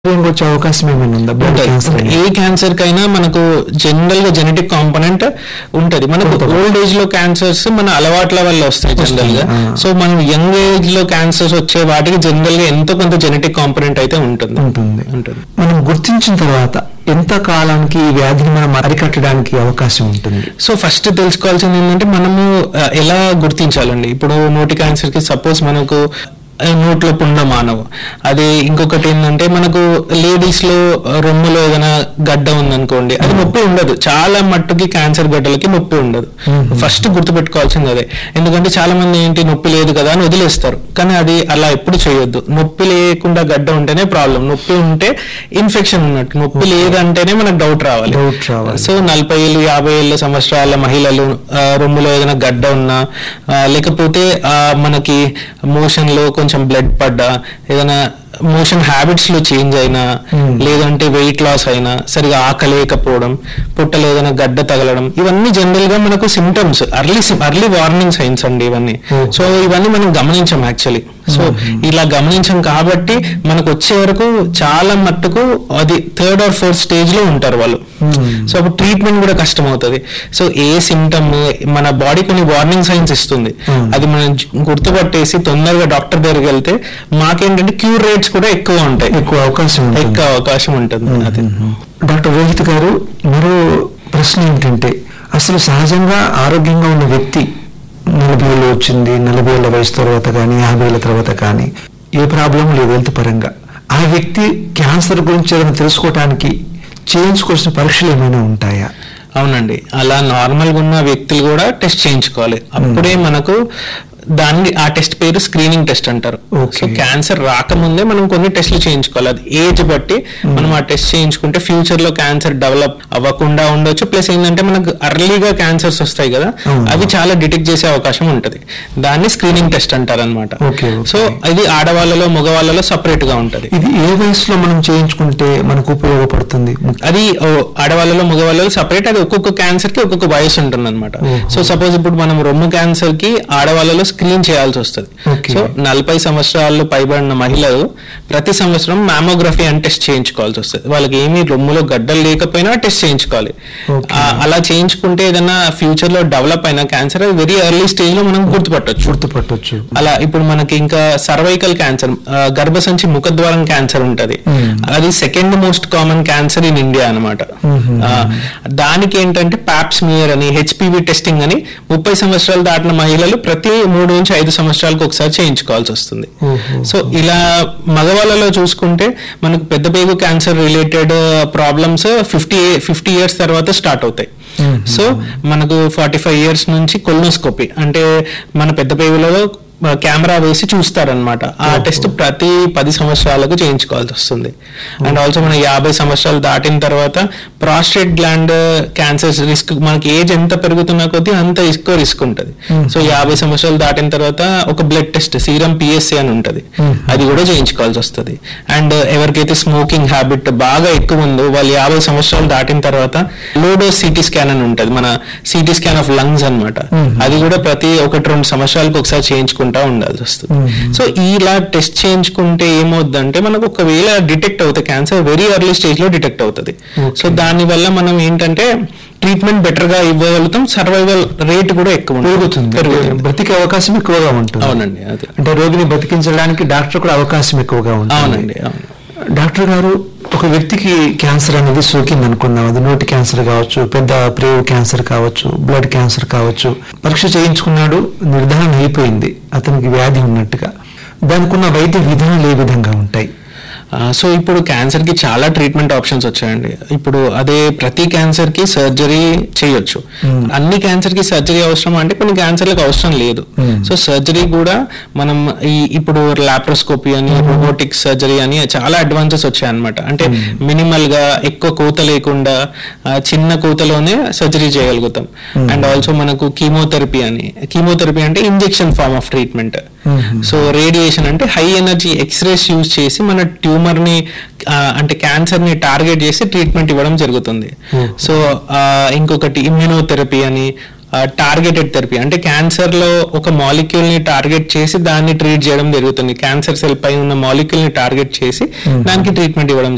Range వచ్చే అవకాశం ఏమైనా ఉందా బ్లడ్ క్యాన్సర్ ఉంటుంది. ఏ క్యాన్సర్ కైనా మనకు జనరల్ గా జెనెటిక్ కాంపోనెంట్ ఉంటది మనకు ఉంటుంది. ఓల్డ్ ఏజ్ లో క్యాన్సర్స్ మన అలవాట్ల వల్ల వస్తాయి జనరల్ గా ఆ. సో మనం యంగ్ ఏజ్ లో క్యాన్సర్స్ వచ్చే వాటికి జనరల్ గా ఎంతో కొంత జెనెటిక్ కాంపోనెంట్ అయితే ఉంటుంది ఉంటుంది ఉంటుంది మనం గుర్తించిన తర్వాత ఎంత కాలానికి ఈ వ్యాధిని మనం అరికట్టడానికి అవకాశం ఉంటుంది సో ఫస్ట్ తెలుసుకోవాల్సింది ఏంటంటే మనము ఆ, ఎలా గుర్తించాలండి ఇప్పుడు నోటి క్యాన్సర్ కి సపోజ్ మనకు ఆ, నోట్లో పుండ మానవు అది ఇంకొకటి ఏంటంటే మనకు లేడీస్ లో ఆ, రొమ్ములో ఏదైనా గడ్డ ఉందనుకోండి అది నొప్పి ఉండదు చాలా మట్టుకి క్యాన్సర్ గడ్డలకి నొప్పి ఉండదు ఫస్ట్ గుర్తుపెట్టుకోవాల్సింది అదే ఎందుకంటే చాలా మంది ఏంటి నొప్పి లేదు కదా అని వదిలేస్తారు కానీ అది అలా ఎప్పుడు చేయొద్దు నొప్పి లేకుండా గడ్డ ఉంటేనే ప్రాబ్లం నొప్పి ఉంటే ఇన్ఫెక్షన్ ఉన్నట్టు నొప్పి లేదంటేనే మనకు డౌట్ రావాలి Doubt రావాలి. సో నలభై ఏళ్ళు యాభై ఏళ్ళ సంవత్సరాల మహిళలు ఆ, రొమ్ములో ఏదైనా గడ్డ ఉన్నా ఆ, లేకపోతే ఆ, మనకి మోషన్ లో కొంచెం బ్లడ్ పడ్డా ఏదైనా మోషన్ హ్యాబిట్స్ లో చేంజ్ అయినా Hmm. లేదంటే వెయిట్ లాస్ అయినా సరిగా ఆకలేకపోవడం పుట్టలో ఏదైనా గడ్డ తగలడం ఇవన్నీ జనరల్ గా మనకు symptoms early early warning signs అండి ఇవన్నీ Oh. సో ఇవన్నీ మనం గమనించాం యాక్చువల్లీ సో ఇలా గమనించాం కాబట్టి మనకు వచ్చే వరకు చాలా మట్టుకు అది థర్డ్ ఆర్ ఫోర్త్ స్టేజ్ లో ఉంటారు వాళ్ళు Hmm. సో అప్పుడు ట్రీట్మెంట్ కూడా కష్టం అవుతుంది సో ఏ సిమ్టమ్ మన బాడీ కొన్ని వార్నింగ్ సైన్స్ ఇస్తుంది Hmm. అది మనం జ- గుర్తుపట్టేసి తొందరగా డాక్టర్ దగ్గరికి వెళ్తే మాకేంటంటే క్యూర్ రేట్స్ కూడా ఎక్కువ ఉంటాయి ఎక్కువ అవకాశం ఉంటుంది ఎక్కువ అవకాశం ఉంటుంది అది డాక్టర్ రోహిత్ గారు మరో ప్రశ్న ఏమిటంటే అసలు సహజంగా ఆరోగ్యంగా ఉన్న వ్యక్తి నలభై ఏళ్ళు వచ్చింది నలభై ఏళ్ళ వయసు తర్వాత కానీ యాభై ఏళ్ళ తర్వాత కానీ ఏ ప్రాబ్లం లేదు హెల్త్ పరంగా ఆ వ్యక్తి క్యాన్సర్ గురించి ఏదైనా తెలుసుకోవటానికి చేయించుకోవాల్సిన పరీక్షలు ఏమైనా ఉంటాయా అవునండి అలా నార్మల్ గా ఉన్న వ్యక్తులు కూడా టెస్ట్ చేయించుకోవాలి అప్పుడే మనకు దాన్ని ఆ టెస్ట్ పేరు స్క్రీనింగ్ టెస్ట్ అంటారు Okay. సో క్యాన్సర్ రాకముందే మనం కొన్ని టెస్ట్లు చేయించుకోవాలి అది ఏజ్ బట్టి మనం ఆ టెస్ట్ చేయించుకుంటే ఫ్యూచర్ లో క్యాన్సర్ డెవలప్ అవ్వకుండా ఉండొచ్చు ప్లస్ ఏంటంటే మనకు అర్లీగా క్యాన్సర్స్ వస్తాయి కదా అవును. అవి చాలా డిటెక్ట్ చేసే అవకాశం ఉంటుంది దాన్ని స్క్రీనింగ్ టెస్ట్ అంటారు అనమాట Okay, okay. సో ఇది ఆడవాళ్ళలో మగవాళ్ళలో సపరేట్ గా ఉంటది ఇది ఏ వయసులో మనం చేయించుకుంటే మనకు ఉపయోగపడుతుంది అది ఓ, ఆడవాళ్ళలో మగవాళ్ళలో సపరేట్ అది ఒక్కొక్క క్యాన్సర్ కి ఒక్కొక్క వయసు ఉంటుంది అనమాట ఓహో. సో సపోజ్ ఇప్పుడు మనం రొమ్ము క్యాన్సర్ కి ఆడవాళ్ళలో స్క్రీన్ చేయాల్సి వస్తుంది Okay. సో నలభై సంవత్సరాలు పైబడిన మహిళలు ప్రతి సంవత్సరం మామోగ్రఫీ అని టెస్ట్ చేయించుకోవాల్సి వస్తుంది వాళ్ళకి ఏమీ రొమ్ములో గడ్డలు లేకపోయినా టెస్ట్ చేయించుకోవాలి Okay. ఆ, అలా చేయించుకుంటే ఏదైనా ఫ్యూచర్ లో డెవలప్ అయిన క్యాన్సర్ అది వెరీ ఎర్లీ స్టేజ్ లో మనం గుర్తుపట్టొచ్చు గుర్తుపట్టొచ్చు అలా ఇప్పుడు మనకి ఇంకా సర్వైకల్ క్యాన్సర్ గర్భసంచి ముఖద్వారం క్యాన్సర్ ఉంటది Hmm. అది second most common cancer in India అనమాట Mhm. దానికి ఏంటంటే పాప్స్మియర్ అని హెచ్పివి టెస్టింగ్ అని ముప్పై సంవత్సరాలు దాటిన మహిళలు ప్రతి మూడు నుంచి ఐదు సంవత్సరాలకు ఒకసారి చేయించుకోవాల్సి వస్తుంది ఓహో. సో ఇలా మగవాళ్ళలో చూసుకుంటే మనకు పెద్ద పేగు cancer related problems fifty fifty years తర్వాత స్టార్ట్ అవుతాయి Mhm. సో మనకు ఫార్టీ ఫైవ్ ఇయర్స్ నుంచి కొల్నోస్కోపీ అంటే మన పెద్ద పేగులలో కెమెరా వేసి చూస్తారనమాట ఆ ఓహో. టెస్ట్ ప్రతి పది సంవత్సరాలకు చేయించుకోవాల్సి వస్తుంది అండ్ ఆల్సో మన యాభై సంవత్సరాలు దాటిన తర్వాత ప్రాస్టేట్ గ్లాండ్ క్యాన్సర్స్ రిస్క్ మనకి ఏజ్ ఎంత పెరుగుతున్న కొద్దీ అంత ఎక్కువ రిస్క్ ఉంటుంది Mhm. సో యాభై సంవత్సరాలు దాటిన తర్వాత ఒక బ్లడ్ టెస్ట్ సీరం పిఎస్సి అని ఉంటుంది Mhm. అది కూడా చేయించుకోవాల్సి వస్తుంది అండ్ ఎవరికైతే స్మోకింగ్ హ్యాబిట్ బాగా ఎక్కువ ఉందో వాళ్ళు యాభై సంవత్సరాలు దాటిన తర్వాత లోడోస్ సిటీ స్కాన్ అని ఉంటుంది మన సిటీ స్కాన్ ఆఫ్ లంగ్స్ అన్నమాట Mhm. అది కూడా ప్రతి ఒకటి రెండు సంవత్సరాలకు ఒకసారి చేయించుకుంటా ఉండాల్సి వస్తుంది Mhm. సో ఇలా టెస్ట్ చేయించుకుంటే ఏమవుద్దంటే మనకు ఒకవేళ డిటెక్ట్ అవుతుంది క్యాన్సర్ వెరీ ఎర్లీ స్టేజ్ లో డిటెక్ట్ అవుతుంది Okay. సో దాని వల్ల మనం ఏంటంటే ట్రీట్మెంట్ బెటర్ గా ఇవ్వగలుగుతాం సర్వైవల్ రేట్ కూడా ఎక్కువ ఉంటుంది. పెరుగుతుంది పెరుగుతుంది బ్రతికే అవకాశం ఎక్కువగా ఉంటుంది అవునండి అది అంటే రోగిని బతికించడానికి డాక్టర్ కూడా అవకాశం ఎక్కువగా ఉంటుంది అవునండి అవును డాక్టర్ గారు ఒక వ్యక్తికి క్యాన్సర్ అనేది సోకింది అనుకున్నాం అది నోటి క్యాన్సర్ కావచ్చు పెద్ద ప్రేవ్ క్యాన్సర్ కావచ్చు బ్లడ్ క్యాన్సర్ కావచ్చు పరీక్ష చేయించుకున్నాడు నిర్ధారణ అయిపోయింది అతనికి వ్యాధి ఉన్నట్టుగా దానికి ఉన్న వైద్య విధానాలు ఏ విధంగా ఉంటాయి ఆ, సో ఇప్పుడు క్యాన్సర్ కి చాలా ట్రీట్మెంట్ ఆప్షన్స్ వచ్చాయండి ఇప్పుడు అదే ప్రతి క్యాన్సర్ కి సర్జరీ చేయొచ్చు Hmm. అన్ని క్యాన్సర్ కి సర్జరీ అవసరం అంటే కొన్ని క్యాన్సర్లకు అవసరం లేదు Hmm. సో సర్జరీ కూడా మనం ఈ ఇప్పుడు లాప్రోస్కోపీ అని రోబోటిక్ సర్జరీ అని చాలా అడ్వాన్సెస్ వచ్చాయి అనమాట అంటే మినిమల్ గా ఎక్కువ కూత లేకుండా ఆ, చిన్న కూతలోనే సర్జరీ చేయగలుగుతాం Hmm. అండ్ ఆల్సో మనకు కీమోథెరపీ అని కీమోథెరపీ అంటే injection form of treatment Mhm. So radiation అంటే హై ఎనర్జీ ఎక్స్రేస్ యూజ్ చేసి మన ట్యూమర్ ని ఆ, అంటే క్యాన్సర్ ని టార్గెట్ చేసి ట్రీట్మెంట్ ఇవ్వడం జరుగుతుంది Oh. సో ఆ, ఇంకొకటి ఇమ్యూనోథెరపీ అని టార్గెటెడ్ థెరపీ అంటే క్యాన్సర్ లో ఒక మాలిక్యూల్ ని టార్గెట్ చేసి దాన్ని ట్రీట్ చేయడం జరుగుతుంది క్యాన్సర్ సెల్ పై ఉన్న మాలిక్యూల్ ని టార్గెట్ చేసి Mhm. దానికి ట్రీట్మెంట్ ఇవ్వడం